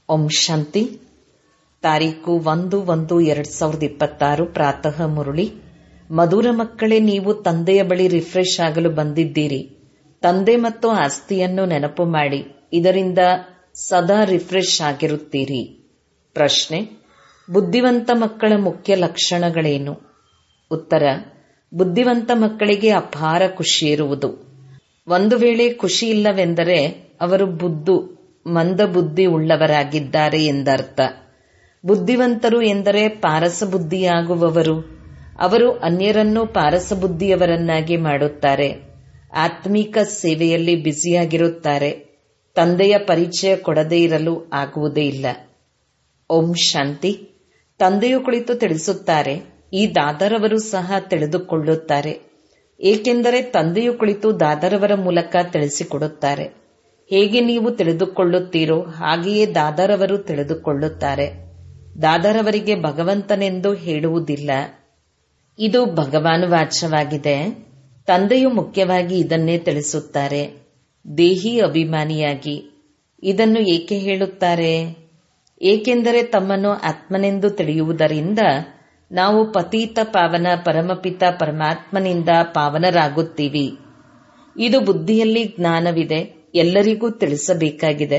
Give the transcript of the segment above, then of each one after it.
ಓಂ ಶಾಂತಿ ತಾರೀಕು ಒಂದು ಒಂದು ಎರಡ್ ಸಾವಿರದ ಇಪ್ಪತ್ತಾರು ಪ್ರಾತಃ ಮುರುಳಿ ಮಧುರ ಮಕ್ಕಳೇ ನೀವು ತಂದೆಯ ಬಳಿ ರಿಫ್ರೆಶ್ ಆಗಲು ಬಂದಿದ್ದೀರಿ ತಂದೆ ಮತ್ತು ಆಸ್ತಿಯನ್ನು ನೆನಪು ಮಾಡಿ ಇದರಿಂದ ಸದಾ ರಿಫ್ರೆಶ್ ಆಗಿರುತ್ತೀರಿ ಪ್ರಶ್ನೆ ಬುದ್ಧಿವಂತ ಮಕ್ಕಳ ಮುಖ್ಯ ಲಕ್ಷಣಗಳೇನು ಉತ್ತರ ಬುದ್ಧಿವಂತ ಮಕ್ಕಳಿಗೆ ಅಪಾರ ಖುಷಿ ಇರುವುದು ಒಂದು ವೇಳೆ ಖುಷಿ ಇಲ್ಲವೆಂದರೆ ಅವರು ಬುದ್ಧು ಮಂದ ಬುದ್ಧಿ ಉಳ್ಳವರಾಗಿದ್ದಾರೆ ಎಂದರ್ಥ ಬುದ್ಧಿವಂತರು ಎಂದರೆ ಪಾರಸ ಬುದ್ಧಿಯಾಗುವವರು ಅವರು ಅನ್ಯರನ್ನು ಪಾರಸ ಬುದ್ಧಿಯವರನ್ನಾಗಿ ಮಾಡುತ್ತಾರೆ ಆತ್ಮಿಕ ಸೇವೆಯಲ್ಲಿ ಬ್ಯುಸಿಯಾಗಿರುತ್ತಾರೆ ತಂದೆಯ ಪರಿಚಯ ಕೊಡದೇ ಇರಲು ಆಗುವುದೇ ಇಲ್ಲ ಓಂ ಶಾಂತಿ ತಂದೆಯು ಕುಳಿತು ತಿಳಿಸುತ್ತಾರೆ ಈ ದಾದರವರು ಸಹ ತಿಳಿದುಕೊಳ್ಳುತ್ತಾರೆ ಏಕೆಂದರೆ ತಂದೆಯು ಕುಳಿತು ದಾದರವರ ಮೂಲಕ ತಿಳಿಸಿಕೊಡುತ್ತಾರೆ ಹೇಗೆ ನೀವು ತಿಳಿದುಕೊಳ್ಳುತ್ತೀರೋ ಹಾಗೆಯೇ ದಾದರವರು ತಿಳಿದುಕೊಳ್ಳುತ್ತಾರೆ ದಾದರವರಿಗೆ ಭಗವಂತನೆಂದು ಹೇಳುವುದಿಲ್ಲ ಇದು ಭಗವಾನ್ ವಾಚ್ಯವಾಗಿದೆ ತಂದೆಯು ಮುಖ್ಯವಾಗಿ ಇದನ್ನೇ ತಿಳಿಸುತ್ತಾರೆ ದೇಹಿ ಅಭಿಮಾನಿಯಾಗಿ ಇದನ್ನು ಏಕೆ ಹೇಳುತ್ತಾರೆ ಏಕೆಂದರೆ ತಮ್ಮನ್ನು ಆತ್ಮನೆಂದು ತಿಳಿಯುವುದರಿಂದ ನಾವು ಪತೀತ ಪಾವನ ಪರಮಪಿತ ಪರಮಾತ್ಮನಿಂದ ಪಾವನರಾಗುತ್ತೀವಿ ಇದು ಬುದ್ಧಿಯಲ್ಲಿ ಜ್ಞಾನವಿದೆ ಎಲ್ಲರಿಗೂ ತಿಳಿಸಬೇಕಾಗಿದೆ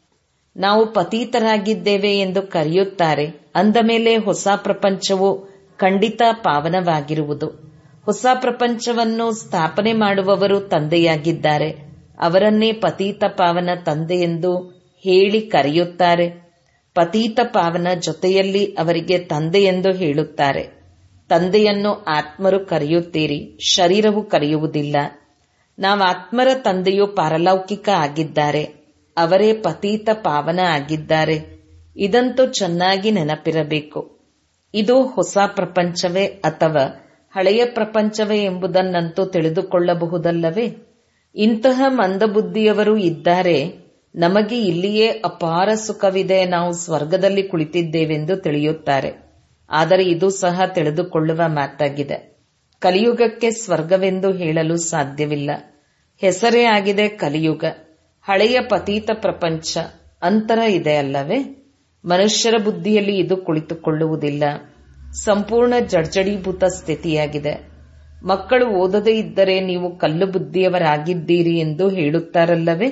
ನಾವು ಪತೀತರಾಗಿದ್ದೇವೆ ಎಂದು ಕರೆಯುತ್ತಾರೆ ಅಂದ ಮೇಲೆ ಹೊಸ ಪ್ರಪಂಚವು ಖಂಡಿತ ಪಾವನವಾಗಿರುವುದು ಹೊಸ ಪ್ರಪಂಚವನ್ನು ಸ್ಥಾಪನೆ ಮಾಡುವವರು ತಂದೆಯಾಗಿದ್ದಾರೆ ಅವರನ್ನೇ ಪತೀತ ಪಾವನ ತಂದೆ ಎಂದು ಹೇಳಿ ಕರೆಯುತ್ತಾರೆ ಪತೀತ ಪಾವನ ಜೊತೆಯಲ್ಲಿ ಅವರಿಗೆ ತಂದೆ ಎಂದು ಹೇಳುತ್ತಾರೆ ತಂದೆಯನ್ನು ಆತ್ಮರು ಕರೆಯುತ್ತೀರಿ ಶರೀರವು ಕರೆಯುವುದಿಲ್ಲ ನಾವು ಆತ್ಮರ ತಂದೆಯು ಪಾರಲೌಕಿಕ ಆಗಿದ್ದಾರೆ ಅವರೇ ಪತೀತ ಪಾವನ ಆಗಿದ್ದಾರೆ ಇದಂತೂ ಚೆನ್ನಾಗಿ ನೆನಪಿರಬೇಕು ಇದು ಹೊಸ ಪ್ರಪಂಚವೇ ಅಥವಾ ಹಳೆಯ ಪ್ರಪಂಚವೇ ಎಂಬುದನ್ನಂತೂ ತಿಳಿದುಕೊಳ್ಳಬಹುದಲ್ಲವೇ ಇಂತಹ ಮಂದಬುದ್ಧಿಯವರು ಇದ್ದಾರೆ ನಮಗೆ ಇಲ್ಲಿಯೇ ಅಪಾರ ಸುಖವಿದೆ ನಾವು ಸ್ವರ್ಗದಲ್ಲಿ ಕುಳಿತಿದ್ದೇವೆಂದು ತಿಳಿಯುತ್ತಾರೆ ಆದರೆ ಇದು ಸಹ ತಿಳಿದುಕೊಳ್ಳುವ ಮಾತಾಗಿದೆ ಕಲಿಯುಗಕ್ಕೆ ಸ್ವರ್ಗವೆಂದು ಹೇಳಲು ಸಾಧ್ಯವಿಲ್ಲ ಹೆಸರೇ ಆಗಿದೆ ಕಲಿಯುಗ ಹಳೆಯ ಪತೀತ ಪ್ರಪಂಚ ಅಂತರ ಇದೆ ಅಲ್ಲವೇ ಮನುಷ್ಯರ ಬುದ್ಧಿಯಲ್ಲಿ ಇದು ಕುಳಿತುಕೊಳ್ಳುವುದಿಲ್ಲ ಸಂಪೂರ್ಣ ಜಡ್ಜಡೀಭೂತ ಸ್ಥಿತಿಯಾಗಿದೆ ಮಕ್ಕಳು ಓದದೇ ಇದ್ದರೆ ನೀವು ಕಲ್ಲು ಬುದ್ಧಿಯವರಾಗಿದ್ದೀರಿ ಎಂದು ಹೇಳುತ್ತಾರಲ್ಲವೇ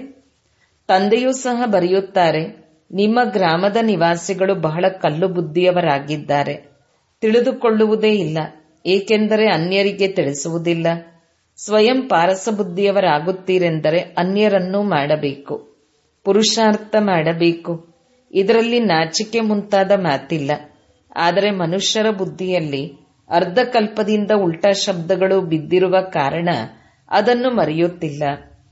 ತಂದೆಯೂ ಸಹ ಬರೆಯುತ್ತಾರೆ ನಿಮ್ಮ ಗ್ರಾಮದ ನಿವಾಸಿಗಳು ಬಹಳ ಕಲ್ಲು ಬುದ್ಧಿಯವರಾಗಿದ್ದಾರೆ ತಿಳಿದುಕೊಳ್ಳುವುದೇ ಇಲ್ಲ ಏಕೆಂದರೆ ಅನ್ಯರಿಗೆ ತಿಳಿಸುವುದಿಲ್ಲ ಸ್ವಯಂ ಪಾರಸ ಬುದ್ಧಿಯವರಾಗುತ್ತೀರೆಂದರೆ ಅನ್ಯರನ್ನೂ ಮಾಡಬೇಕು ಪುರುಷಾರ್ಥ ಮಾಡಬೇಕು ಇದರಲ್ಲಿ ನಾಚಿಕೆ ಮುಂತಾದ ಮಾತಿಲ್ಲ ಆದರೆ ಮನುಷ್ಯರ ಬುದ್ಧಿಯಲ್ಲಿ ಅರ್ಧಕಲ್ಪದಿಂದ ಉಲ್ಟಾ ಶಬ್ದಗಳು ಬಿದ್ದಿರುವ ಕಾರಣ ಅದನ್ನು ಮರೆಯುತ್ತಿಲ್ಲ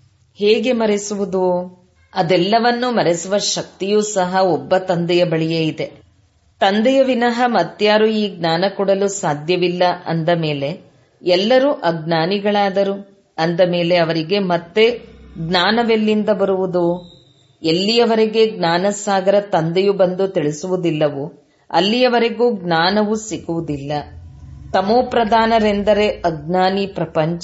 ಹೇಗೆ ಮರೆಸುವುದು ಅದೆಲ್ಲವನ್ನೂ ಮರೆಸುವ ಶಕ್ತಿಯೂ ಸಹ ಒಬ್ಬ ತಂದೆಯ ಬಳಿಯೇ ಇದೆ ತಂದೆಯ ವಿನಃ ಮತ್ಯಾರು ಈ ಜ್ಞಾನ ಕೊಡಲು ಸಾಧ್ಯವಿಲ್ಲ ಅಂದ ಮೇಲೆ ಎಲ್ಲರೂ ಅಜ್ಞಾನಿಗಳಾದರು ಅಂದ ಮೇಲೆ ಅವರಿಗೆ ಮತ್ತೆ ಜ್ಞಾನವೆಲ್ಲಿಂದ ಬರುವುದು ಎಲ್ಲಿಯವರೆಗೆ ಜ್ಞಾನಸಾಗರ ತಂದೆಯು ಬಂದು ತಿಳಿಸುವುದಿಲ್ಲವೋ ಅಲ್ಲಿಯವರೆಗೂ ಜ್ಞಾನವು ಸಿಗುವುದಿಲ್ಲ ತಮೋಪ್ರಧಾನರೆಂದರೆ ಅಜ್ಞಾನಿ ಪ್ರಪಂಚ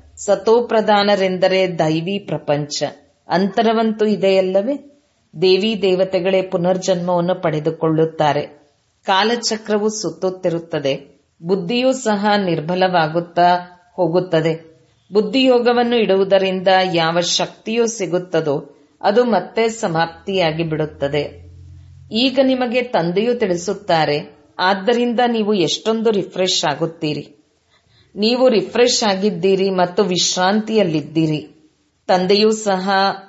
ಸತೋಪ್ರಧಾನರೆಂದರೆ ದೈವಿ ಪ್ರಪಂಚ ಅಂತರವಂತೂ ಇದೆಯಲ್ಲವೇ ದೇವಿ ದೇವತೆಗಳೇ ಪುನರ್ಜನ್ಮವನ್ನು ಪಡೆದುಕೊಳ್ಳುತ್ತಾರೆ ಕಾಲಚಕ್ರವು ಸುತ್ತುತ್ತಿರುತ್ತದೆ ಬುದ್ಧಿಯೂ ಸಹ ನಿರ್ಬಲವಾಗುತ್ತಾ ಹೋಗುತ್ತದೆ ಬುದ್ಧಿಯೋಗವನ್ನು ಇಡುವುದರಿಂದ ಯಾವ ಶಕ್ತಿಯೂ ಸಿಗುತ್ತದೋ ಅದು ಮತ್ತೆ ಸಮಾಪ್ತಿಯಾಗಿ ಬಿಡುತ್ತದೆ ಈಗ ನಿಮಗೆ ತಂದೆಯು ತಿಳಿಸುತ್ತಾರೆ ಆದ್ದರಿಂದ ನೀವು ಎಷ್ಟೊಂದು ರಿಫ್ರೆಶ್ ಆಗುತ್ತೀರಿ ನೀವು ರಿಫ್ರೆಶ್ ಆಗಿದ್ದೀರಿ ಮತ್ತು ವಿಶ್ರಾಂತಿಯಲ್ಲಿದ್ದೀರಿ ತಂದೆಯೂ ಸಹ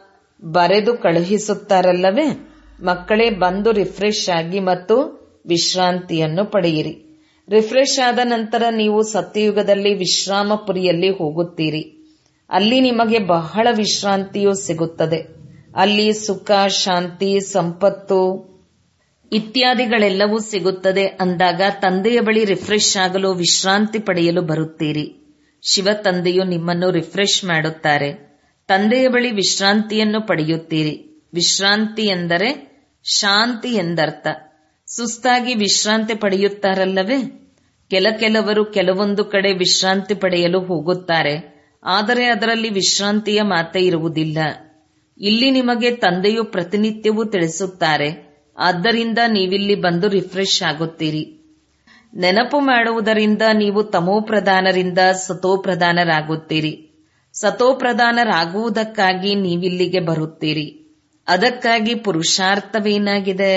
ಬರೆದು ಕಳುಹಿಸುತ್ತಾರಲ್ಲವೇ ಮಕ್ಕಳೇ ಬಂದು ರಿಫ್ರೆಶ್ ಆಗಿ ಮತ್ತು ವಿಶ್ರಾಂತಿಯನ್ನು ಪಡೆಯಿರಿ ರಿಫ್ರೆಶ್ ಆದ ನಂತರ ನೀವು ಸತ್ಯಯುಗದಲ್ಲಿ ವಿಶ್ರಾಮಪುರಿಯಲ್ಲಿ ಹೋಗುತ್ತೀರಿ ಅಲ್ಲಿ ನಿಮಗೆ ಬಹಳ ವಿಶ್ರಾಂತಿಯೂ ಸಿಗುತ್ತದೆ ಅಲ್ಲಿ ಸುಖ ಶಾಂತಿ ಸಂಪತ್ತು ಇತ್ಯಾದಿಗಳೆಲ್ಲವೂ ಸಿಗುತ್ತದೆ ಅಂದಾಗ ತಂದೆಯ ಬಳಿ ರಿಫ್ರೆಶ್ ಆಗಲು ವಿಶ್ರಾಂತಿ ಪಡೆಯಲು ಬರುತ್ತೀರಿ ಶಿವ ತಂದೆಯು ನಿಮ್ಮನ್ನು ರಿಫ್ರೆಶ್ ಮಾಡುತ್ತಾರೆ ತಂದೆಯ ಬಳಿ ವಿಶ್ರಾಂತಿಯನ್ನು ಪಡೆಯುತ್ತೀರಿ ವಿಶ್ರಾಂತಿ ಎಂದರೆ ಶಾಂತಿ ಎಂದರ್ಥ ಸುಸ್ತಾಗಿ ವಿಶ್ರಾಂತಿ ಪಡೆಯುತ್ತಾರಲ್ಲವೇ ಕೆಲ ಕೆಲವರು ಕೆಲವೊಂದು ಕಡೆ ವಿಶ್ರಾಂತಿ ಪಡೆಯಲು ಹೋಗುತ್ತಾರೆ ಆದರೆ ಅದರಲ್ಲಿ ವಿಶ್ರಾಂತಿಯ ಮಾತೇ ಇರುವುದಿಲ್ಲ ಇಲ್ಲಿ ನಿಮಗೆ ತಂದೆಯು ಪ್ರತಿನಿತ್ಯವೂ ತಿಳಿಸುತ್ತಾರೆ ಆದ್ದರಿಂದ ನೀವಿಲ್ಲಿ ಬಂದು ರಿಫ್ರೆಶ್ ಆಗುತ್ತೀರಿ ನೆನಪು ಮಾಡುವುದರಿಂದ ನೀವು ತಮೋಪ್ರಧಾನರಿಂದ ಸತೋಪ್ರಧಾನರಾಗುತ್ತೀರಿ ಸತೋಪ್ರಧಾನರಾಗುವುದಕ್ಕಾಗಿ ನೀವಿಲ್ಲಿಗೆ ಬರುತ್ತೀರಿ ಅದಕ್ಕಾಗಿ ಪುರುಷಾರ್ಥವೇನಾಗಿದೆ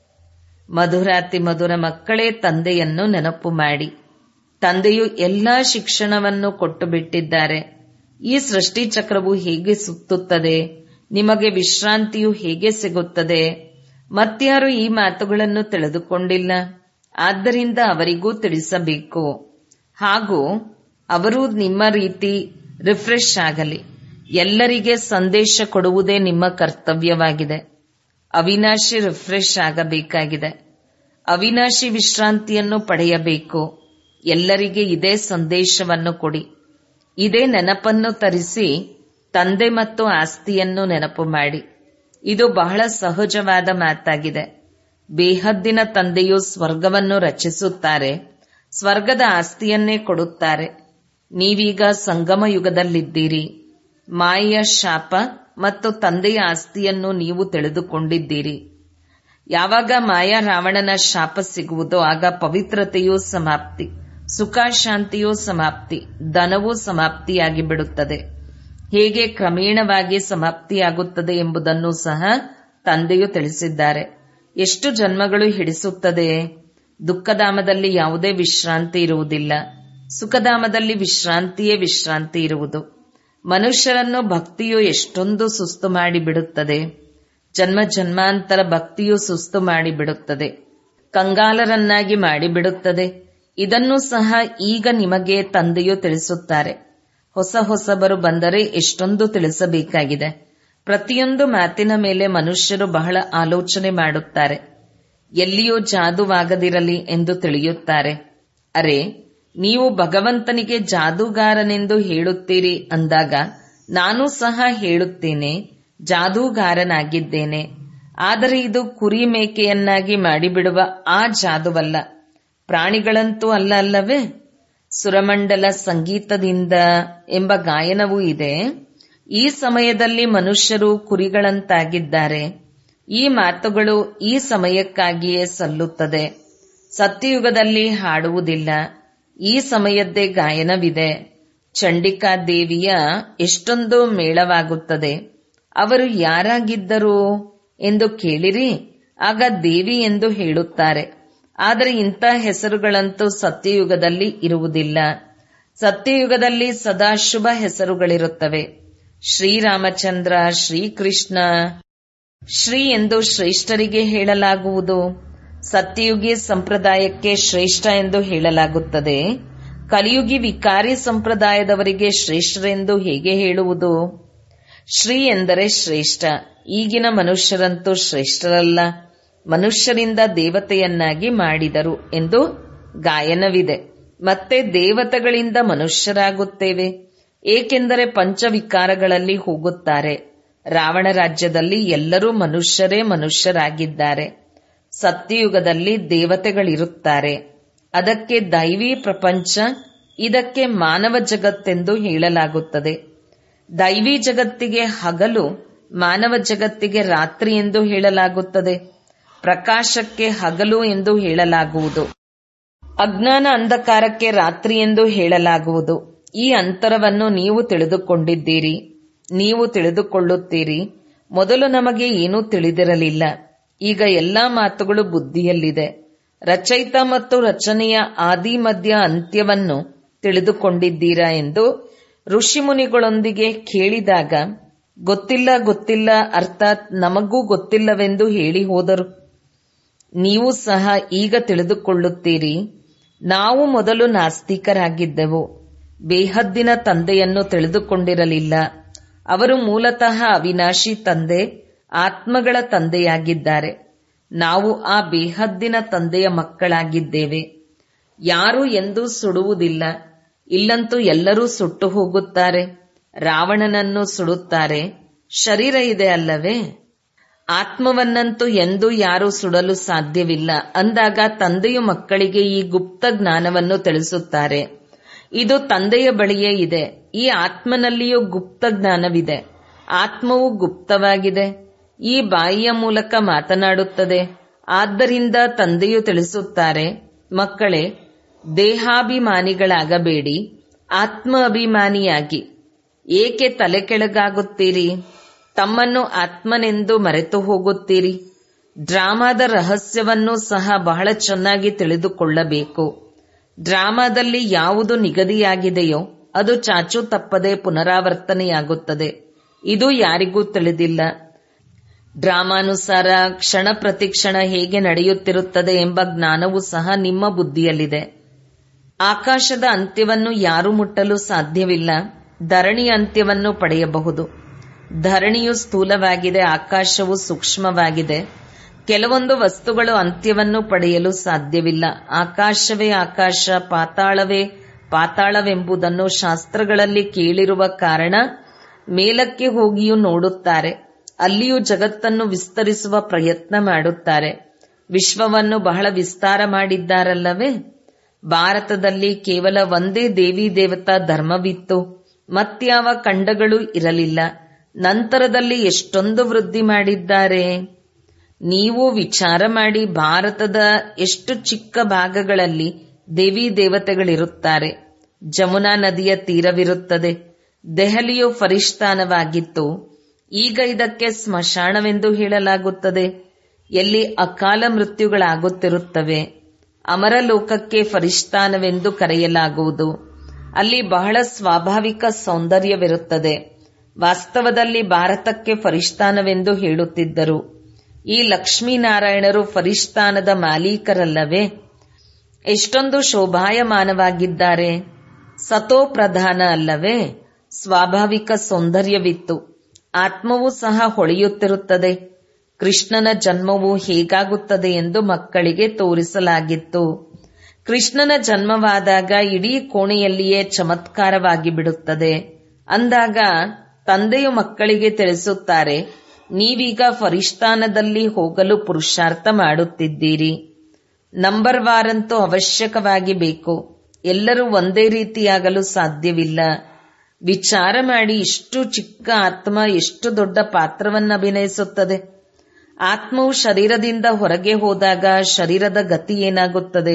ಮಧುರಾತಿ ಮಧುರ ಮಕ್ಕಳೇ ತಂದೆಯನ್ನು ನೆನಪು ಮಾಡಿ ತಂದೆಯು ಎಲ್ಲಾ ಶಿಕ್ಷಣವನ್ನು ಕೊಟ್ಟು ಬಿಟ್ಟಿದ್ದಾರೆ ಈ ಸೃಷ್ಟಿ ಚಕ್ರವು ಹೇಗೆ ಸುತ್ತುತ್ತದೆ ನಿಮಗೆ ವಿಶ್ರಾಂತಿಯು ಹೇಗೆ ಸಿಗುತ್ತದೆ ಮತ್ಯಾರು ಈ ಮಾತುಗಳನ್ನು ತಿಳಿದುಕೊಂಡಿಲ್ಲ ಆದ್ದರಿಂದ ಅವರಿಗೂ ತಿಳಿಸಬೇಕು ಹಾಗೂ ಅವರು ನಿಮ್ಮ ರೀತಿ ರಿಫ್ರೆಶ್ ಆಗಲಿ ಎಲ್ಲರಿಗೆ ಸಂದೇಶ ಕೊಡುವುದೇ ನಿಮ್ಮ ಕರ್ತವ್ಯವಾಗಿದೆ ಅವಿನಾಶಿ ರಿಫ್ರೆಶ್ ಆಗಬೇಕಾಗಿದೆ ಅವಿನಾಶಿ ವಿಶ್ರಾಂತಿಯನ್ನು ಪಡೆಯಬೇಕು ಎಲ್ಲರಿಗೆ ಇದೇ ಸಂದೇಶವನ್ನು ಕೊಡಿ ಇದೇ ನೆನಪನ್ನು ತರಿಸಿ ತಂದೆ ಮತ್ತು ಆಸ್ತಿಯನ್ನು ನೆನಪು ಮಾಡಿ ಇದು ಬಹಳ ಸಹಜವಾದ ಮಾತಾಗಿದೆ ಬೇಹದ್ದಿನ ತಂದೆಯು ಸ್ವರ್ಗವನ್ನು ರಚಿಸುತ್ತಾರೆ ಸ್ವರ್ಗದ ಆಸ್ತಿಯನ್ನೇ ಕೊಡುತ್ತಾರೆ ನೀವೀಗ ಸಂಗಮ ಯುಗದಲ್ಲಿದ್ದೀರಿ ಮಾಯೆಯ ಶಾಪ ಮತ್ತು ತಂದೆಯ ಆಸ್ತಿಯನ್ನು ನೀವು ತಿಳಿದುಕೊಂಡಿದ್ದೀರಿ ಯಾವಾಗ ಮಾಯಾ ರಾವಣನ ಶಾಪ ಸಿಗುವುದೋ ಆಗ ಪವಿತ್ರತೆಯೂ ಸಮಾಪ್ತಿ ಸುಖ ಶಾಂತಿಯೂ ಸಮಾಪ್ತಿ ಧನವೂ ಸಮಾಪ್ತಿಯಾಗಿ ಬಿಡುತ್ತದೆ ಹೇಗೆ ಕ್ರಮೇಣವಾಗಿ ಸಮಾಪ್ತಿಯಾಗುತ್ತದೆ ಎಂಬುದನ್ನು ಸಹ ತಂದೆಯು ತಿಳಿಸಿದ್ದಾರೆ ಎಷ್ಟು ಜನ್ಮಗಳು ಹಿಡಿಸುತ್ತದೆ ದುಃಖಧಾಮದಲ್ಲಿ ಯಾವುದೇ ವಿಶ್ರಾಂತಿ ಇರುವುದಿಲ್ಲ ಸುಖಧಾಮದಲ್ಲಿ ವಿಶ್ರಾಂತಿಯೇ ವಿಶ್ರಾಂತಿ ಇರುವುದು ಮನುಷ್ಯರನ್ನು ಭಕ್ತಿಯು ಎಷ್ಟೊಂದು ಸುಸ್ತು ಮಾಡಿ ಬಿಡುತ್ತದೆ ಜನ್ಮ ಜನ್ಮಾಂತರ ಭಕ್ತಿಯು ಸುಸ್ತು ಮಾಡಿ ಬಿಡುತ್ತದೆ ಕಂಗಾಲರನ್ನಾಗಿ ಮಾಡಿಬಿಡುತ್ತದೆ ಇದನ್ನು ಸಹ ಈಗ ನಿಮಗೆ ತಂದೆಯು ತಿಳಿಸುತ್ತಾರೆ ಹೊಸ ಹೊಸಬರು ಬಂದರೆ ಎಷ್ಟೊಂದು ತಿಳಿಸಬೇಕಾಗಿದೆ ಪ್ರತಿಯೊಂದು ಮಾತಿನ ಮೇಲೆ ಮನುಷ್ಯರು ಬಹಳ ಆಲೋಚನೆ ಮಾಡುತ್ತಾರೆ ಎಲ್ಲಿಯೂ ಜಾದುವಾಗದಿರಲಿ ಎಂದು ತಿಳಿಯುತ್ತಾರೆ ಅರೆ ನೀವು ಭಗವಂತನಿಗೆ ಜಾದೂಗಾರನೆಂದು ಹೇಳುತ್ತೀರಿ ಅಂದಾಗ ನಾನು ಸಹ ಹೇಳುತ್ತೇನೆ ಜಾದೂಗಾರನಾಗಿದ್ದೇನೆ ಆದರೆ ಇದು ಕುರಿ ಮೇಕೆಯನ್ನಾಗಿ ಮಾಡಿಬಿಡುವ ಆ ಜಾದುವಲ್ಲ ಪ್ರಾಣಿಗಳಂತೂ ಅಲ್ಲ ಅಲ್ಲವೇ ಸುರಮಂಡಲ ಸಂಗೀತದಿಂದ ಎಂಬ ಗಾಯನವೂ ಇದೆ ಈ ಸಮಯದಲ್ಲಿ ಮನುಷ್ಯರು ಕುರಿಗಳಂತಾಗಿದ್ದಾರೆ ಈ ಮಾತುಗಳು ಈ ಸಮಯಕ್ಕಾಗಿಯೇ ಸಲ್ಲುತ್ತದೆ ಸತ್ಯಯುಗದಲ್ಲಿ ಹಾಡುವುದಿಲ್ಲ ಈ ಸಮಯದ್ದೇ ಗಾಯನವಿದೆ ಚಂಡಿಕಾ ದೇವಿಯ ಎಷ್ಟೊಂದು ಮೇಳವಾಗುತ್ತದೆ ಅವರು ಯಾರಾಗಿದ್ದರು ಎಂದು ಕೇಳಿರಿ ಆಗ ದೇವಿ ಎಂದು ಹೇಳುತ್ತಾರೆ ಆದರೆ ಇಂಥ ಹೆಸರುಗಳಂತೂ ಸತ್ಯಯುಗದಲ್ಲಿ ಇರುವುದಿಲ್ಲ ಸತ್ಯಯುಗದಲ್ಲಿ ಸದಾ ಶುಭ ಹೆಸರುಗಳಿರುತ್ತವೆ ಶ್ರೀರಾಮಚಂದ್ರ ಶ್ರೀಕೃಷ್ಣ ಶ್ರೀ ಎಂದು ಶ್ರೇಷ್ಠರಿಗೆ ಹೇಳಲಾಗುವುದು ಸತ್ಯಯುಗಿ ಸಂಪ್ರದಾಯಕ್ಕೆ ಶ್ರೇಷ್ಠ ಎಂದು ಹೇಳಲಾಗುತ್ತದೆ ಕಲಿಯುಗಿ ವಿಕಾರಿ ಸಂಪ್ರದಾಯದವರಿಗೆ ಶ್ರೇಷ್ಠರೆಂದು ಹೇಗೆ ಹೇಳುವುದು ಶ್ರೀ ಎಂದರೆ ಶ್ರೇಷ್ಠ ಈಗಿನ ಮನುಷ್ಯರಂತೂ ಶ್ರೇಷ್ಠರಲ್ಲ ಮನುಷ್ಯರಿಂದ ದೇವತೆಯನ್ನಾಗಿ ಮಾಡಿದರು ಎಂದು ಗಾಯನವಿದೆ ಮತ್ತೆ ದೇವತೆಗಳಿಂದ ಮನುಷ್ಯರಾಗುತ್ತೇವೆ ಏಕೆಂದರೆ ಪಂಚವಿಕಾರಗಳಲ್ಲಿ ಹೋಗುತ್ತಾರೆ ರಾವಣ ರಾಜ್ಯದಲ್ಲಿ ಎಲ್ಲರೂ ಮನುಷ್ಯರೇ ಮನುಷ್ಯರಾಗಿದ್ದಾರೆ ಸತ್ಯಯುಗದಲ್ಲಿ ದೇವತೆಗಳಿರುತ್ತಾರೆ ಅದಕ್ಕೆ ದೈವಿ ಪ್ರಪಂಚ ಇದಕ್ಕೆ ಮಾನವ ಜಗತ್ತೆಂದು ಹೇಳಲಾಗುತ್ತದೆ ದೈವಿ ಜಗತ್ತಿಗೆ ಹಗಲು ಮಾನವ ಜಗತ್ತಿಗೆ ರಾತ್ರಿ ಎಂದು ಹೇಳಲಾಗುತ್ತದೆ ಪ್ರಕಾಶಕ್ಕೆ ಹಗಲು ಎಂದು ಹೇಳಲಾಗುವುದು ಅಜ್ಞಾನ ಅಂಧಕಾರಕ್ಕೆ ರಾತ್ರಿ ಎಂದು ಹೇಳಲಾಗುವುದು ಈ ಅಂತರವನ್ನು ನೀವು ತಿಳಿದುಕೊಂಡಿದ್ದೀರಿ ನೀವು ತಿಳಿದುಕೊಳ್ಳುತ್ತೀರಿ ಮೊದಲು ನಮಗೆ ಏನೂ ತಿಳಿದಿರಲಿಲ್ಲ ಈಗ ಎಲ್ಲಾ ಮಾತುಗಳು ಬುದ್ಧಿಯಲ್ಲಿದೆ ರಚಯಿತ ಮತ್ತು ರಚನೆಯ ಆದಿ ಮಧ್ಯ ಅಂತ್ಯವನ್ನು ತಿಳಿದುಕೊಂಡಿದ್ದೀರಾ ಎಂದು ಋಷಿಮುನಿಗಳೊಂದಿಗೆ ಕೇಳಿದಾಗ ಗೊತ್ತಿಲ್ಲ ಗೊತ್ತಿಲ್ಲ ಅರ್ಥಾತ್ ನಮಗೂ ಗೊತ್ತಿಲ್ಲವೆಂದು ಹೇಳಿ ಹೋದರು ನೀವು ಸಹ ಈಗ ತಿಳಿದುಕೊಳ್ಳುತ್ತೀರಿ ನಾವು ಮೊದಲು ನಾಸ್ತಿಕರಾಗಿದ್ದೆವು ಬೇಹದ್ದಿನ ತಂದೆಯನ್ನು ತಿಳಿದುಕೊಂಡಿರಲಿಲ್ಲ ಅವರು ಮೂಲತಃ ಅವಿನಾಶಿ ತಂದೆ ಆತ್ಮಗಳ ತಂದೆಯಾಗಿದ್ದಾರೆ ನಾವು ಆ ಬೇಹದ್ದಿನ ತಂದೆಯ ಮಕ್ಕಳಾಗಿದ್ದೇವೆ ಯಾರು ಎಂದೂ ಸುಡುವುದಿಲ್ಲ ಇಲ್ಲಂತೂ ಎಲ್ಲರೂ ಸುಟ್ಟು ಹೋಗುತ್ತಾರೆ ರಾವಣನನ್ನು ಸುಡುತ್ತಾರೆ ಶರೀರ ಇದೆ ಅಲ್ಲವೇ ಆತ್ಮವನ್ನಂತೂ ಎಂದೂ ಯಾರೂ ಸುಡಲು ಸಾಧ್ಯವಿಲ್ಲ ಅಂದಾಗ ತಂದೆಯು ಮಕ್ಕಳಿಗೆ ಈ ಗುಪ್ತ ಜ್ಞಾನವನ್ನು ತಿಳಿಸುತ್ತಾರೆ ಇದು ತಂದೆಯ ಬಳಿಯೇ ಇದೆ ಈ ಆತ್ಮನಲ್ಲಿಯೂ ಗುಪ್ತ ಜ್ಞಾನವಿದೆ ಆತ್ಮವು ಗುಪ್ತವಾಗಿದೆ ಈ ಬಾಯಿಯ ಮೂಲಕ ಮಾತನಾಡುತ್ತದೆ ಆದ್ದರಿಂದ ತಂದೆಯು ತಿಳಿಸುತ್ತಾರೆ ಮಕ್ಕಳೇ ದೇಹಾಭಿಮಾನಿಗಳಾಗಬೇಡಿ ಆತ್ಮ ಅಭಿಮಾನಿಯಾಗಿ ಏಕೆ ತಲೆ ಕೆಳಗಾಗುತ್ತೀರಿ ತಮ್ಮನ್ನು ಆತ್ಮನೆಂದು ಮರೆತು ಹೋಗುತ್ತೀರಿ ಡ್ರಾಮಾದ ರಹಸ್ಯವನ್ನು ಸಹ ಬಹಳ ಚೆನ್ನಾಗಿ ತಿಳಿದುಕೊಳ್ಳಬೇಕು ಡ್ರಾಮಾದಲ್ಲಿ ಯಾವುದು ನಿಗದಿಯಾಗಿದೆಯೋ ಅದು ಚಾಚು ತಪ್ಪದೆ ಪುನರಾವರ್ತನೆಯಾಗುತ್ತದೆ ಇದು ಯಾರಿಗೂ ತಿಳಿದಿಲ್ಲ ಡ್ರಾಮಾನುಸಾರ ಕ್ಷಣ ಪ್ರತಿಕ್ಷಣ ಹೇಗೆ ನಡೆಯುತ್ತಿರುತ್ತದೆ ಎಂಬ ಜ್ಞಾನವೂ ಸಹ ನಿಮ್ಮ ಬುದ್ಧಿಯಲ್ಲಿದೆ ಆಕಾಶದ ಅಂತ್ಯವನ್ನು ಯಾರೂ ಮುಟ್ಟಲು ಸಾಧ್ಯವಿಲ್ಲ ಧರಣಿಯ ಅಂತ್ಯವನ್ನು ಪಡೆಯಬಹುದು ಧರಣಿಯು ಸ್ಥೂಲವಾಗಿದೆ ಆಕಾಶವು ಸೂಕ್ಷ್ಮವಾಗಿದೆ ಕೆಲವೊಂದು ವಸ್ತುಗಳು ಅಂತ್ಯವನ್ನು ಪಡೆಯಲು ಸಾಧ್ಯವಿಲ್ಲ ಆಕಾಶವೇ ಆಕಾಶ ಪಾತಾಳವೇ ಪಾತಾಳವೆಂಬುದನ್ನು ಶಾಸ್ತ್ರಗಳಲ್ಲಿ ಕೇಳಿರುವ ಕಾರಣ ಮೇಲಕ್ಕೆ ಹೋಗಿಯೂ ನೋಡುತ್ತಾರೆ ಅಲ್ಲಿಯೂ ಜಗತ್ತನ್ನು ವಿಸ್ತರಿಸುವ ಪ್ರಯತ್ನ ಮಾಡುತ್ತಾರೆ ವಿಶ್ವವನ್ನು ಬಹಳ ವಿಸ್ತಾರ ಮಾಡಿದ್ದಾರಲ್ಲವೇ ಭಾರತದಲ್ಲಿ ಕೇವಲ ಒಂದೇ ದೇವಿ ದೇವತಾ ಧರ್ಮವಿತ್ತು ಮತ್ಯಾವ ಖಂಡಗಳು ಇರಲಿಲ್ಲ ನಂತರದಲ್ಲಿ ಎಷ್ಟೊಂದು ವೃದ್ಧಿ ಮಾಡಿದ್ದಾರೆ ನೀವು ವಿಚಾರ ಮಾಡಿ ಭಾರತದ ಎಷ್ಟು ಚಿಕ್ಕ ಭಾಗಗಳಲ್ಲಿ ದೇವಿ ದೇವತೆಗಳಿರುತ್ತಾರೆ ಜಮುನಾ ನದಿಯ ತೀರವಿರುತ್ತದೆ ದೆಹಲಿಯು ಫರಿಷ್ಠಾನವಾಗಿತ್ತು ಈಗ ಇದಕ್ಕೆ ಸ್ಮಶಾನವೆಂದು ಹೇಳಲಾಗುತ್ತದೆ ಎಲ್ಲಿ ಅಕಾಲ ಮೃತ್ಯುಗಳಾಗುತ್ತಿರುತ್ತವೆ ಅಮರಲೋಕಕ್ಕೆ ಫರಿಷ್ಠಾನವೆಂದು ಕರೆಯಲಾಗುವುದು ಅಲ್ಲಿ ಬಹಳ ಸ್ವಾಭಾವಿಕ ಸೌಂದರ್ಯವಿರುತ್ತದೆ ವಾಸ್ತವದಲ್ಲಿ ಭಾರತಕ್ಕೆ ಫರಿಷ್ಠಾನವೆಂದು ಹೇಳುತ್ತಿದ್ದರು ಈ ಲಕ್ಷ್ಮೀನಾರಾಯಣರು ಫರಿಷ್ಠಾನದ ಮಾಲೀಕರಲ್ಲವೇ ಎಷ್ಟೊಂದು ಶೋಭಾಯಮಾನವಾಗಿದ್ದಾರೆ ಸತೋ ಪ್ರಧಾನ ಅಲ್ಲವೇ ಸ್ವಾಭಾವಿಕ ಸೌಂದರ್ಯವಿತ್ತು ಆತ್ಮವೂ ಸಹ ಹೊಳೆಯುತ್ತಿರುತ್ತದೆ ಕೃಷ್ಣನ ಜನ್ಮವು ಹೇಗಾಗುತ್ತದೆ ಎಂದು ಮಕ್ಕಳಿಗೆ ತೋರಿಸಲಾಗಿತ್ತು ಕೃಷ್ಣನ ಜನ್ಮವಾದಾಗ ಇಡೀ ಕೋಣೆಯಲ್ಲಿಯೇ ಚಮತ್ಕಾರವಾಗಿ ಬಿಡುತ್ತದೆ ಅಂದಾಗ ತಂದೆಯು ಮಕ್ಕಳಿಗೆ ತಿಳಿಸುತ್ತಾರೆ ನೀವೀಗ ಫರಿಷ್ಠಾನದಲ್ಲಿ ಹೋಗಲು ಪುರುಷಾರ್ಥ ಮಾಡುತ್ತಿದ್ದೀರಿ ನಂಬರ್ ವಾರಂತೂ ಅವಶ್ಯಕವಾಗಿ ಬೇಕು ಎಲ್ಲರೂ ಒಂದೇ ರೀತಿಯಾಗಲು ಸಾಧ್ಯವಿಲ್ಲ ವಿಚಾರ ಮಾಡಿ ಇಷ್ಟು ಚಿಕ್ಕ ಆತ್ಮ ಎಷ್ಟು ದೊಡ್ಡ ಪಾತ್ರವನ್ನು ಅಭಿನಯಿಸುತ್ತದೆ ಆತ್ಮವು ಶರೀರದಿಂದ ಹೊರಗೆ ಹೋದಾಗ ಶರೀರದ ಗತಿ ಏನಾಗುತ್ತದೆ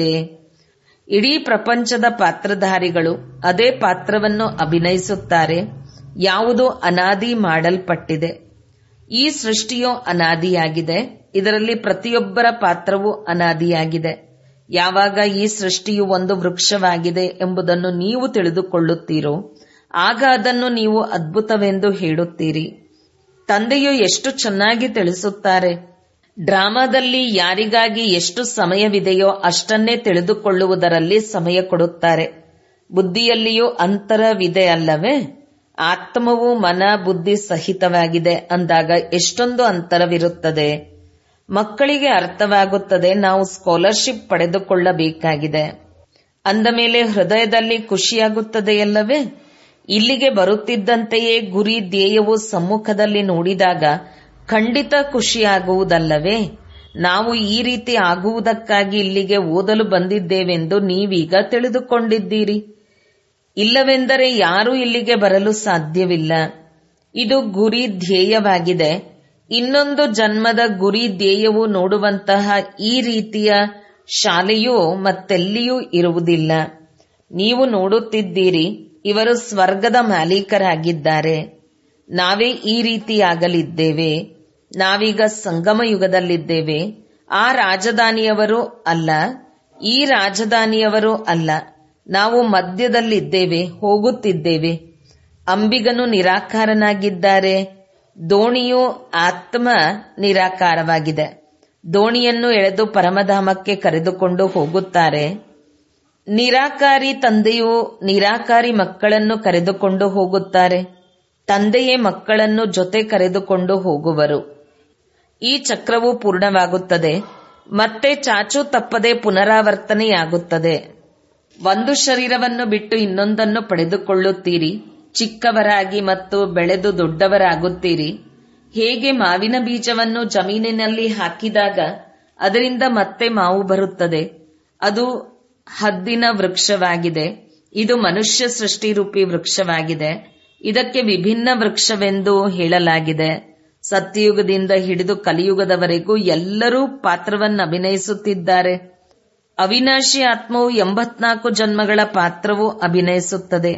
ಇಡೀ ಪ್ರಪಂಚದ ಪಾತ್ರಧಾರಿಗಳು ಅದೇ ಪಾತ್ರವನ್ನು ಅಭಿನಯಿಸುತ್ತಾರೆ ಯಾವುದು ಅನಾದಿ ಮಾಡಲ್ಪಟ್ಟಿದೆ ಈ ಸೃಷ್ಟಿಯು ಅನಾದಿಯಾಗಿದೆ ಇದರಲ್ಲಿ ಪ್ರತಿಯೊಬ್ಬರ ಪಾತ್ರವೂ ಅನಾದಿಯಾಗಿದೆ ಯಾವಾಗ ಈ ಸೃಷ್ಟಿಯು ಒಂದು ವೃಕ್ಷವಾಗಿದೆ ಎಂಬುದನ್ನು ನೀವು ತಿಳಿದುಕೊಳ್ಳುತ್ತೀರೋ ಆಗ ಅದನ್ನು ನೀವು ಅದ್ಭುತವೆಂದು ಹೇಳುತ್ತೀರಿ ತಂದೆಯು ಎಷ್ಟು ಚೆನ್ನಾಗಿ ತಿಳಿಸುತ್ತಾರೆ ಡ್ರಾಮಾದಲ್ಲಿ ಯಾರಿಗಾಗಿ ಎಷ್ಟು ಸಮಯವಿದೆಯೋ ಅಷ್ಟನ್ನೇ ತಿಳಿದುಕೊಳ್ಳುವುದರಲ್ಲಿ ಸಮಯ ಕೊಡುತ್ತಾರೆ ಬುದ್ಧಿಯಲ್ಲಿಯೂ ಅಂತರವಿದೆ ಅಲ್ಲವೇ ಆತ್ಮವು ಮನ ಬುದ್ಧಿ ಸಹಿತವಾಗಿದೆ ಅಂದಾಗ ಎಷ್ಟೊಂದು ಅಂತರವಿರುತ್ತದೆ ಮಕ್ಕಳಿಗೆ ಅರ್ಥವಾಗುತ್ತದೆ ನಾವು ಸ್ಕಾಲರ್ಶಿಪ್ ಪಡೆದುಕೊಳ್ಳಬೇಕಾಗಿದೆ ಅಂದ ಮೇಲೆ ಹೃದಯದಲ್ಲಿ ಖುಷಿಯಾಗುತ್ತದೆಯಲ್ಲವೇ ಇಲ್ಲಿಗೆ ಬರುತ್ತಿದ್ದಂತೆಯೇ ಗುರಿ ಧ್ಯೇಯವು ಸಮ್ಮುಖದಲ್ಲಿ ನೋಡಿದಾಗ ಖಂಡಿತ ಖುಷಿಯಾಗುವುದಲ್ಲವೇ ನಾವು ಈ ರೀತಿ ಆಗುವುದಕ್ಕಾಗಿ ಇಲ್ಲಿಗೆ ಓದಲು ಬಂದಿದ್ದೇವೆಂದು ನೀವೀಗ ತಿಳಿದುಕೊಂಡಿದ್ದೀರಿ ಇಲ್ಲವೆಂದರೆ ಯಾರೂ ಇಲ್ಲಿಗೆ ಬರಲು ಸಾಧ್ಯವಿಲ್ಲ ಇದು ಗುರಿ ಧ್ಯೇಯವಾಗಿದೆ ಇನ್ನೊಂದು ಜನ್ಮದ ಗುರಿ ಧ್ಯೇಯವು ನೋಡುವಂತಹ ಈ ರೀತಿಯ ಶಾಲೆಯೂ ಮತ್ತೆಲ್ಲಿಯೂ ಇರುವುದಿಲ್ಲ ನೀವು ನೋಡುತ್ತಿದ್ದೀರಿ ಇವರು ಸ್ವರ್ಗದ ಮಾಲೀಕರಾಗಿದ್ದಾರೆ ನಾವೇ ಈ ರೀತಿಯಾಗಲಿದ್ದೇವೆ ನಾವೀಗ ಸಂಗಮ ಯುಗದಲ್ಲಿದ್ದೇವೆ ಆ ರಾಜಧಾನಿಯವರು ಅಲ್ಲ ಈ ರಾಜಧಾನಿಯವರು ಅಲ್ಲ ನಾವು ಮಧ್ಯದಲ್ಲಿದ್ದೇವೆ ಹೋಗುತ್ತಿದ್ದೇವೆ ಅಂಬಿಗನು ನಿರಾಕಾರನಾಗಿದ್ದಾರೆ ದೋಣಿಯು ಆತ್ಮ ನಿರಾಕಾರವಾಗಿದೆ ದೋಣಿಯನ್ನು ಎಳೆದು ಪರಮಧಾಮಕ್ಕೆ ಕರೆದುಕೊಂಡು ಹೋಗುತ್ತಾರೆ ನಿರಾಕಾರಿ ತಂದೆಯು ನಿರಾಕಾರಿ ಮಕ್ಕಳನ್ನು ಕರೆದುಕೊಂಡು ಹೋಗುತ್ತಾರೆ ತಂದೆಯೇ ಮಕ್ಕಳನ್ನು ಜೊತೆ ಕರೆದುಕೊಂಡು ಹೋಗುವರು ಈ ಚಕ್ರವು ಪೂರ್ಣವಾಗುತ್ತದೆ ಮತ್ತೆ ಚಾಚು ತಪ್ಪದೆ ಪುನರಾವರ್ತನೆಯಾಗುತ್ತದೆ ಒಂದು ಶರೀರವನ್ನು ಬಿಟ್ಟು ಇನ್ನೊಂದನ್ನು ಪಡೆದುಕೊಳ್ಳುತ್ತೀರಿ ಚಿಕ್ಕವರಾಗಿ ಮತ್ತು ಬೆಳೆದು ದೊಡ್ಡವರಾಗುತ್ತೀರಿ ಹೇಗೆ ಮಾವಿನ ಬೀಜವನ್ನು ಜಮೀನಿನಲ್ಲಿ ಹಾಕಿದಾಗ ಅದರಿಂದ ಮತ್ತೆ ಮಾವು ಬರುತ್ತದೆ ಅದು ಹದ್ದಿನ ವೃಕ್ಷವಾಗಿದೆ ಇದು ಮನುಷ್ಯ ಸೃಷ್ಟಿರೂಪಿ ವೃಕ್ಷವಾಗಿದೆ ಇದಕ್ಕೆ ವಿಭಿನ್ನ ವೃಕ್ಷವೆಂದು ಹೇಳಲಾಗಿದೆ ಸತ್ಯಯುಗದಿಂದ ಹಿಡಿದು ಕಲಿಯುಗದವರೆಗೂ ಎಲ್ಲರೂ ಪಾತ್ರವನ್ನು ಅಭಿನಯಿಸುತ್ತಿದ್ದಾರೆ ಅವಿನಾಶಿ ಆತ್ಮವು ಎಂಬತ್ನಾಲ್ಕು ಜನ್ಮಗಳ ಪಾತ್ರವು ಅಭಿನಯಿಸುತ್ತದೆ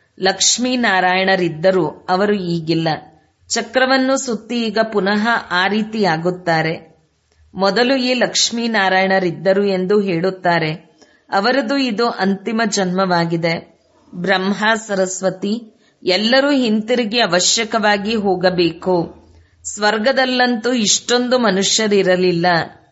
ಲಕ್ಷ್ಮೀನಾರಾಯಣರಿದ್ದರೂ ಅವರು ಈಗಿಲ್ಲ ಚಕ್ರವನ್ನು ಸುತ್ತಿ ಈಗ ಪುನಃ ಆ ರೀತಿಯಾಗುತ್ತಾರೆ ಮೊದಲು ಈ ಲಕ್ಷ್ಮೀನಾರಾಯಣರಿದ್ದರು ಎಂದು ಹೇಳುತ್ತಾರೆ ಅವರದು ಇದು ಅಂತಿಮ ಜನ್ಮವಾಗಿದೆ ಬ್ರಹ್ಮ ಸರಸ್ವತಿ ಎಲ್ಲರೂ ಹಿಂತಿರುಗಿ ಅವಶ್ಯಕವಾಗಿ ಹೋಗಬೇಕು ಸ್ವರ್ಗದಲ್ಲಂತೂ ಇಷ್ಟೊಂದು ಮನುಷ್ಯರಿರಲಿಲ್ಲ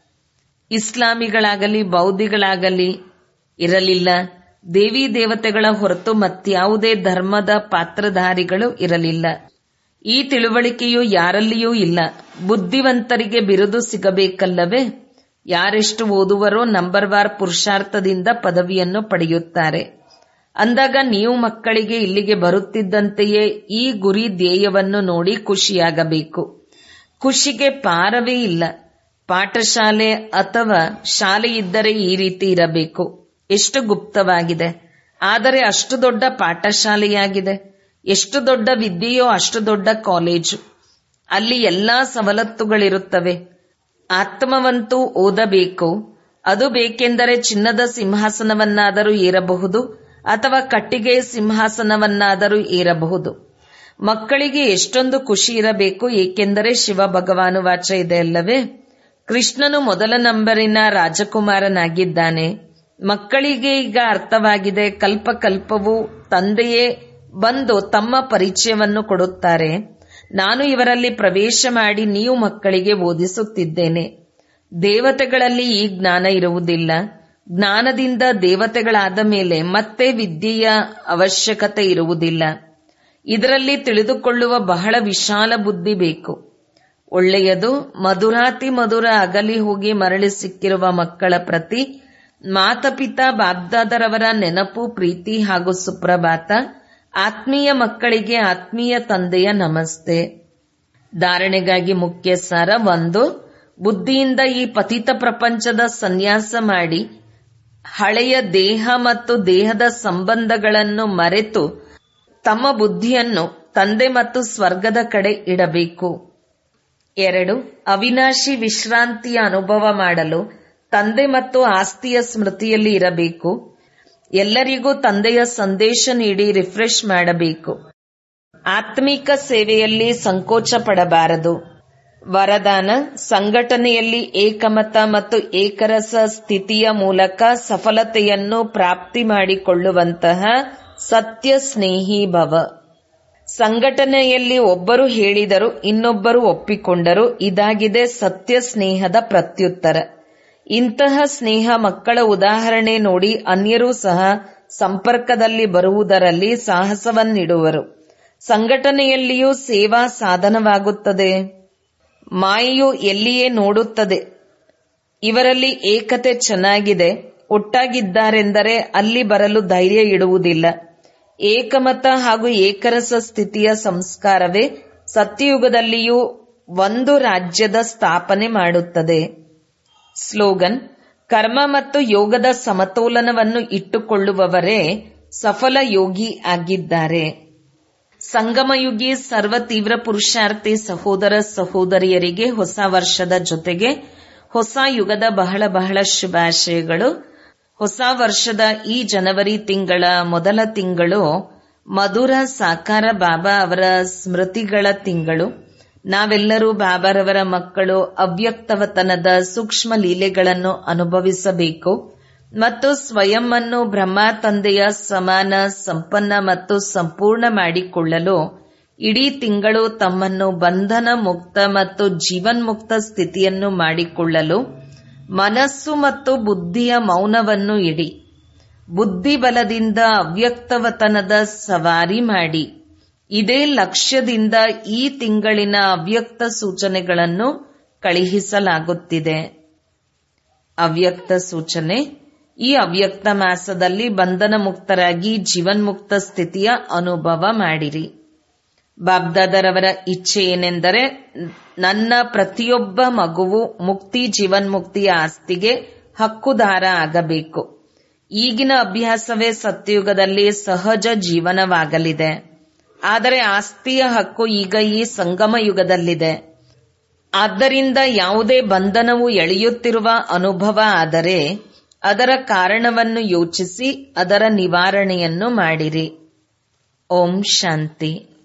ಇಸ್ಲಾಮಿಗಳಾಗಲಿ ಬೌದ್ಧಿಗಳಾಗಲಿ ಇರಲಿಲ್ಲ ದೇವಿ ದೇವತೆಗಳ ಹೊರತು ಮತ್ಯಾವುದೇ ಧರ್ಮದ ಪಾತ್ರಧಾರಿಗಳು ಇರಲಿಲ್ಲ ಈ ತಿಳುವಳಿಕೆಯು ಯಾರಲ್ಲಿಯೂ ಇಲ್ಲ ಬುದ್ಧಿವಂತರಿಗೆ ಬಿರುದು ಸಿಗಬೇಕಲ್ಲವೇ ಯಾರೆಷ್ಟು ಓದುವರೋ ನಂಬರ್ ವಾರ್ ಪುರುಷಾರ್ಥದಿಂದ ಪದವಿಯನ್ನು ಪಡೆಯುತ್ತಾರೆ ಅಂದಾಗ ನೀವು ಮಕ್ಕಳಿಗೆ ಇಲ್ಲಿಗೆ ಬರುತ್ತಿದ್ದಂತೆಯೇ ಈ ಗುರಿ ಧ್ಯೇಯವನ್ನು ನೋಡಿ ಖುಷಿಯಾಗಬೇಕು ಖುಷಿಗೆ ಪಾರವೇ ಇಲ್ಲ ಪಾಠಶಾಲೆ ಅಥವಾ ಶಾಲೆ ಇದ್ದರೆ ಈ ರೀತಿ ಇರಬೇಕು ಎಷ್ಟು ಗುಪ್ತವಾಗಿದೆ ಆದರೆ ಅಷ್ಟು ದೊಡ್ಡ ಪಾಠಶಾಲೆಯಾಗಿದೆ ಎಷ್ಟು ದೊಡ್ಡ ವಿದ್ಯೆಯೋ ಅಷ್ಟು ದೊಡ್ಡ ಕಾಲೇಜು ಅಲ್ಲಿ ಎಲ್ಲಾ ಸವಲತ್ತುಗಳಿರುತ್ತವೆ ಆತ್ಮವಂತೂ ಓದಬೇಕು ಅದು ಬೇಕೆಂದರೆ ಚಿನ್ನದ ಸಿಂಹಾಸನವನ್ನಾದರೂ ಏರಬಹುದು ಅಥವಾ ಕಟ್ಟಿಗೆ ಸಿಂಹಾಸನವನ್ನಾದರೂ ಏರಬಹುದು ಮಕ್ಕಳಿಗೆ ಎಷ್ಟೊಂದು ಖುಷಿ ಇರಬೇಕು ಏಕೆಂದರೆ ಶಿವ ಭಗವಾನು ವಾಚ ಇದೆ ಅಲ್ಲವೇ ಕೃಷ್ಣನು ಮೊದಲ ನಂಬರಿನ ರಾಜಕುಮಾರನಾಗಿದ್ದಾನೆ ಮಕ್ಕಳಿಗೆ ಈಗ ಅರ್ಥವಾಗಿದೆ ಕಲ್ಪ ಕಲ್ಪವು ತಂದೆಯೇ ಬಂದು ತಮ್ಮ ಪರಿಚಯವನ್ನು ಕೊಡುತ್ತಾರೆ ನಾನು ಇವರಲ್ಲಿ ಪ್ರವೇಶ ಮಾಡಿ ನೀವು ಮಕ್ಕಳಿಗೆ ಓದಿಸುತ್ತಿದ್ದೇನೆ ದೇವತೆಗಳಲ್ಲಿ ಈ ಜ್ಞಾನ ಇರುವುದಿಲ್ಲ ಜ್ಞಾನದಿಂದ ದೇವತೆಗಳಾದ ಮೇಲೆ ಮತ್ತೆ ವಿದ್ಯೆಯ ಅವಶ್ಯಕತೆ ಇರುವುದಿಲ್ಲ ಇದರಲ್ಲಿ ತಿಳಿದುಕೊಳ್ಳುವ ಬಹಳ ವಿಶಾಲ ಬುದ್ಧಿ ಬೇಕು ಒಳ್ಳೆಯದು ಮಧುರಾತಿ ಮಧುರ ಅಗಲಿ ಹೋಗಿ ಮರಳಿ ಸಿಕ್ಕಿರುವ ಮಕ್ಕಳ ಪ್ರತಿ ಮಾತಪಿತಾ ಬಾಬ್ದಾದರವರ ನೆನಪು ಪ್ರೀತಿ ಹಾಗೂ ಸುಪ್ರಭಾತ ಆತ್ಮೀಯ ಮಕ್ಕಳಿಗೆ ಆತ್ಮೀಯ ತಂದೆಯ ನಮಸ್ತೆ ಧಾರಣೆಗಾಗಿ ಮುಖ್ಯ ಸಾರ ಒಂದು ಬುದ್ಧಿಯಿಂದ ಈ ಪತಿತ ಪ್ರಪಂಚದ ಸನ್ಯಾಸ ಮಾಡಿ ಹಳೆಯ ದೇಹ ಮತ್ತು ದೇಹದ ಸಂಬಂಧಗಳನ್ನು ಮರೆತು ತಮ್ಮ ಬುದ್ಧಿಯನ್ನು ತಂದೆ ಮತ್ತು ಸ್ವರ್ಗದ ಕಡೆ ಇಡಬೇಕು ಎರಡು ಅವಿನಾಶಿ ವಿಶ್ರಾಂತಿಯ ಅನುಭವ ಮಾಡಲು ತಂದೆ ಮತ್ತು ಆಸ್ತಿಯ ಸ್ಮೃತಿಯಲ್ಲಿ ಇರಬೇಕು ಎಲ್ಲರಿಗೂ ತಂದೆಯ ಸಂದೇಶ ನೀಡಿ ರಿಫ್ರೆಶ್ ಮಾಡಬೇಕು ಆತ್ಮಿಕ ಸೇವೆಯಲ್ಲಿ ಸಂಕೋಚ ಪಡಬಾರದು ವರದಾನ ಸಂಘಟನೆಯಲ್ಲಿ ಏಕಮತ ಮತ್ತು ಏಕರಸ ಸ್ಥಿತಿಯ ಮೂಲಕ ಸಫಲತೆಯನ್ನು ಪ್ರಾಪ್ತಿ ಮಾಡಿಕೊಳ್ಳುವಂತಹ ಸತ್ಯ ಸ್ನೇಹಿ ಭವ ಸಂಘಟನೆಯಲ್ಲಿ ಒಬ್ಬರು ಹೇಳಿದರು ಇನ್ನೊಬ್ಬರು ಒಪ್ಪಿಕೊಂಡರು ಇದಾಗಿದೆ ಸತ್ಯ ಸ್ನೇಹದ ಪ್ರತ್ಯುತ್ತರ ಇಂತಹ ಸ್ನೇಹ ಮಕ್ಕಳ ಉದಾಹರಣೆ ನೋಡಿ ಅನ್ಯರೂ ಸಹ ಸಂಪರ್ಕದಲ್ಲಿ ಬರುವುದರಲ್ಲಿ ಸಾಹಸವನ್ನಿಡುವರು ಸಂಘಟನೆಯಲ್ಲಿಯೂ ಸೇವಾ ಸಾಧನವಾಗುತ್ತದೆ ಮಾಯೆಯು ಎಲ್ಲಿಯೇ ನೋಡುತ್ತದೆ ಇವರಲ್ಲಿ ಏಕತೆ ಚೆನ್ನಾಗಿದೆ ಒಟ್ಟಾಗಿದ್ದಾರೆಂದರೆ ಅಲ್ಲಿ ಬರಲು ಧೈರ್ಯ ಇಡುವುದಿಲ್ಲ ಏಕಮತ ಹಾಗೂ ಏಕರಸ ಸ್ಥಿತಿಯ ಸಂಸ್ಕಾರವೇ ಸತ್ಯಯುಗದಲ್ಲಿಯೂ ಒಂದು ರಾಜ್ಯದ ಸ್ಥಾಪನೆ ಮಾಡುತ್ತದೆ ಸ್ಲೋಗನ್ ಕರ್ಮ ಮತ್ತು ಯೋಗದ ಸಮತೋಲನವನ್ನು ಇಟ್ಟುಕೊಳ್ಳುವವರೇ ಸಫಲ ಯೋಗಿ ಆಗಿದ್ದಾರೆ ಸಂಗಮಯುಗಿ ಸರ್ವ ತೀವ್ರ ಪುರುಷಾರ್ಥಿ ಸಹೋದರ ಸಹೋದರಿಯರಿಗೆ ಹೊಸ ವರ್ಷದ ಜೊತೆಗೆ ಹೊಸ ಯುಗದ ಬಹಳ ಬಹಳ ಶುಭಾಶಯಗಳು ಹೊಸ ವರ್ಷದ ಈ ಜನವರಿ ತಿಂಗಳ ಮೊದಲ ತಿಂಗಳು ಮಧುರ ಸಾಕಾರ ಬಾಬಾ ಅವರ ಸ್ಮೃತಿಗಳ ತಿಂಗಳು ನಾವೆಲ್ಲರೂ ಬಾಬಾರವರ ಮಕ್ಕಳು ಅವ್ಯಕ್ತವತನದ ಸೂಕ್ಷ್ಮ ಲೀಲೆಗಳನ್ನು ಅನುಭವಿಸಬೇಕು ಮತ್ತು ಸ್ವಯಂ ಅನ್ನು ಬ್ರಹ್ಮ ತಂದೆಯ ಸಮಾನ ಸಂಪನ್ನ ಮತ್ತು ಸಂಪೂರ್ಣ ಮಾಡಿಕೊಳ್ಳಲು ಇಡೀ ತಿಂಗಳು ತಮ್ಮನ್ನು ಬಂಧನ ಮುಕ್ತ ಮತ್ತು ಜೀವನ್ಮುಕ್ತ ಸ್ಥಿತಿಯನ್ನು ಮಾಡಿಕೊಳ್ಳಲು ಮನಸ್ಸು ಮತ್ತು ಬುದ್ಧಿಯ ಮೌನವನ್ನು ಇಡಿ ಬುದ್ಧಿಬಲದಿಂದ ಅವ್ಯಕ್ತವತನದ ಸವಾರಿ ಮಾಡಿ ಇದೇ ಲಕ್ಷ್ಯದಿಂದ ಈ ತಿಂಗಳಿನ ಅವ್ಯಕ್ತ ಸೂಚನೆಗಳನ್ನು ಕಳುಹಿಸಲಾಗುತ್ತಿದೆ ಅವ್ಯಕ್ತ ಸೂಚನೆ ಈ ಅವ್ಯಕ್ತ ಮಾಸದಲ್ಲಿ ಬಂಧನ ಮುಕ್ತರಾಗಿ ಜೀವನ್ಮುಕ್ತ ಸ್ಥಿತಿಯ ಅನುಭವ ಮಾಡಿರಿ ಬಾಬ್ದಾದರವರ ಇಚ್ಛೆ ಏನೆಂದರೆ ನನ್ನ ಪ್ರತಿಯೊಬ್ಬ ಮಗುವು ಮುಕ್ತಿ ಜೀವನ್ಮುಕ್ತಿಯ ಆಸ್ತಿಗೆ ಹಕ್ಕುದಾರ ಆಗಬೇಕು ಈಗಿನ ಅಭ್ಯಾಸವೇ ಸತ್ಯಯುಗದಲ್ಲಿ ಸಹಜ ಜೀವನವಾಗಲಿದೆ ಆದರೆ ಆಸ್ತಿಯ ಹಕ್ಕು ಈಗ ಈ ಸಂಗಮ ಯುಗದಲ್ಲಿದೆ ಆದ್ದರಿಂದ ಯಾವುದೇ ಬಂಧನವು ಎಳೆಯುತ್ತಿರುವ ಅನುಭವ ಆದರೆ ಅದರ ಕಾರಣವನ್ನು ಯೋಚಿಸಿ ಅದರ ನಿವಾರಣೆಯನ್ನು ಮಾಡಿರಿ ಓಂ ಶಾಂತಿ